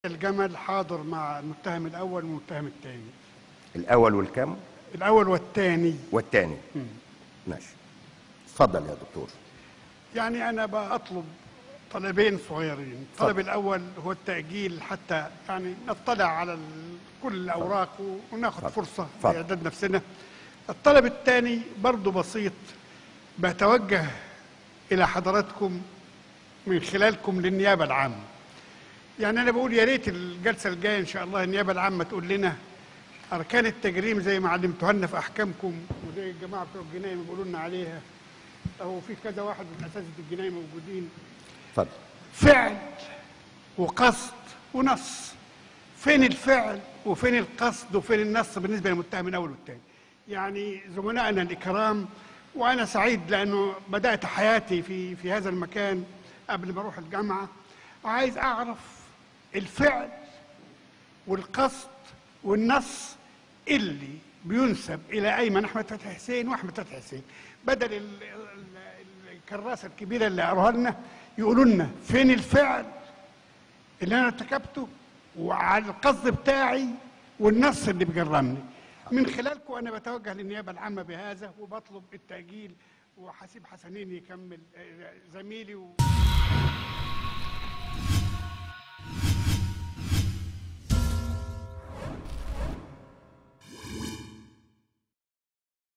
الجمل حاضر مع المتهم الاول والمتهم الثاني الاول والكم الاول والثاني والثاني ماشي اتفضل يا دكتور يعني انا بطلب طلبين صغيرين الطلب اتفضل. الاول هو التاجيل حتى يعني نطلع على ال- كل الاوراق و- وناخد اتفضل. فرصه اتفضل. لاعداد نفسنا الطلب الثاني برضه بسيط بتوجه الى حضراتكم من خلالكم للنيابه العامه يعني انا بقول يا ريت الجلسه الجايه ان شاء الله النيابه العامه تقول لنا اركان التجريم زي ما علمتوها لنا في احكامكم وزي الجماعه بتوع الجنايه ما بيقولوا لنا عليها او في كذا واحد من اساتذه الجنايه موجودين اتفضل فعل وقصد ونص فين الفعل وفين القصد وفين النص بالنسبه للمتهم الاول والثاني يعني زملائنا الكرام وانا سعيد لانه بدات حياتي في في هذا المكان قبل ما اروح الجامعه عايز اعرف الفعل والقصد والنص اللي بينسب الى ايمن احمد فتحي حسين واحمد فتحي حسين بدل ال- ال- الكراسه الكبيره اللي قروها لنا يقولوا لنا فين الفعل اللي انا ارتكبته وعلى القصد بتاعي والنص اللي بيجرمني من خلالكم انا بتوجه للنيابه العامه بهذا وبطلب التاجيل وحسيب حسنين يكمل آه، زميلي و...